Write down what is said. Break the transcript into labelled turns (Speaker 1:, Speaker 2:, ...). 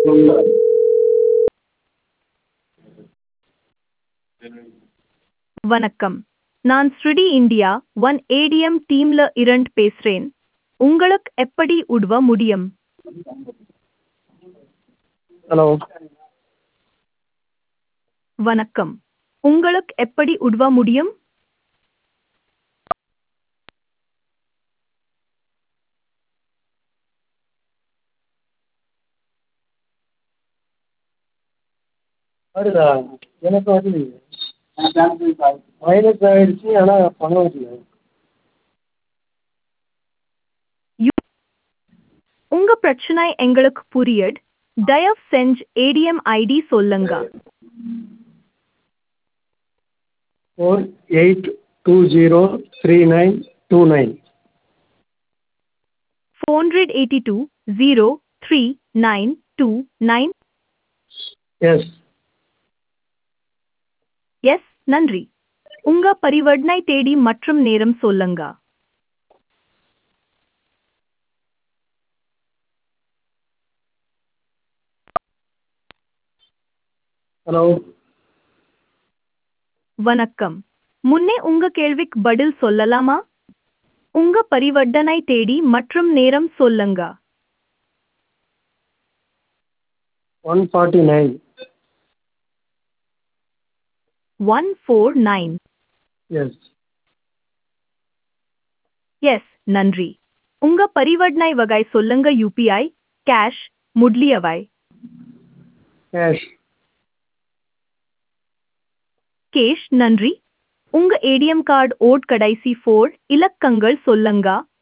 Speaker 1: வணக்கம் நான் ஸ்ருடி இந்தியா ஒன் ஏடிஎம் டீம்ல இரண்டு பேசுறேன் உங்களுக்கு எப்படி உதவ முடியும்
Speaker 2: ஹலோ
Speaker 1: வணக்கம் உங்களுக்கு எப்படி உதவ முடியும்
Speaker 2: வருதா எனக்கு வரலையே மைனஸ் ஆகிடுச்சி ஆனால் பணம் வரல
Speaker 1: உங்க பிரச்சனை எங்களுக்கு புரியுது தயவு செஞ்சு ஏடிஎம் ஐடி சொல்லுங்க
Speaker 2: four eight two zero three nine two nine
Speaker 1: four hundred eighty two zero three nine two nine
Speaker 2: yes
Speaker 1: yes நன்றி உங்க பரிவர்த்தனை தேதி மற்றும் நேரம் சொல்லுங்க
Speaker 2: ஹலோ
Speaker 1: வணக்கம் முன்னே உங்க கேள்விக்கு பதில் சொல்லலாமா உங்க பரிவர்த்தனை தேதி மற்றும் நேரம் சொல்லுங்க
Speaker 2: one forty nine
Speaker 1: one four nine
Speaker 2: yes
Speaker 1: yes நன்றி உங்க பரிவர்த்தனை வகை சொல்லுங்க யூபிஐ கேஷ் முட்லியவை
Speaker 2: கேஷ்
Speaker 1: கேஷ் நன்றி உங்க ஏடிஎம் கார்டு ஓட் கடைசி ஃபோர் இலக்கங்கள் சொல்லுங்க